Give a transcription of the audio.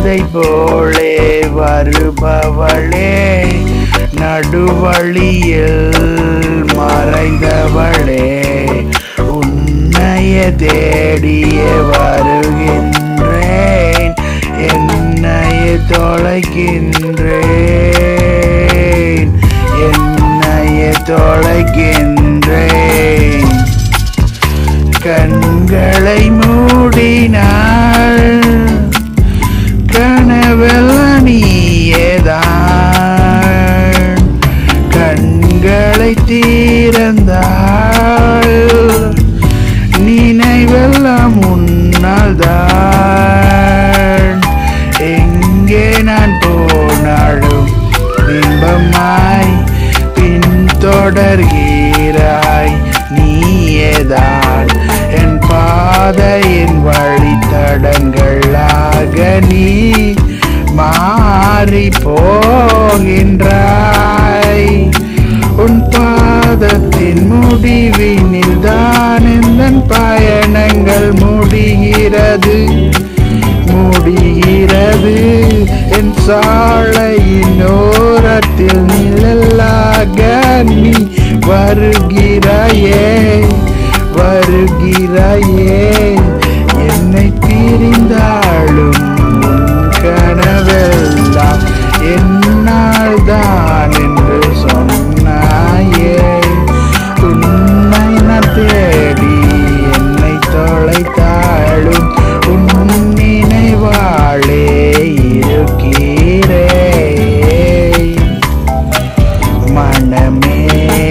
பாதை போலே வருபவளே நடுவழியில் மறைந்தவளே உன்னைய தேடிய வருகின்றேன் என்னைய தொலைக்கின்றேன் என்னைய தொலைக்கின்றேன் கண்களை மூடினாள் கனவெல்லாம் நீயேதான் கண்களை தீரந்தாள் நினைவெல்லாம் முன்னால் தான் எங்கே நான் போனாலும் பிம்பமாய் பின்தொடர்கிறாய் நீயேதான் என் பாதையின் வழித்தடங்களாக நீ மாறி போகின்றாய் உன் பாதத்தின் முடிவினில் தான் இந்த பயணங்கள் முடிகிறது முடிகிறது என் சாலையின் ஓரத்தில் நிழலாக நீ வருகிறாயே வருகிறாயே என்னை பிரிந்தாலும் உன் கனவெல்லாம் என்னால் தான் என்று சொன்னாயே உன்னை நான் தேடி என்னை தொலைத்தாளும் உன் நினைவாளே இருக்கிறேன் மனமே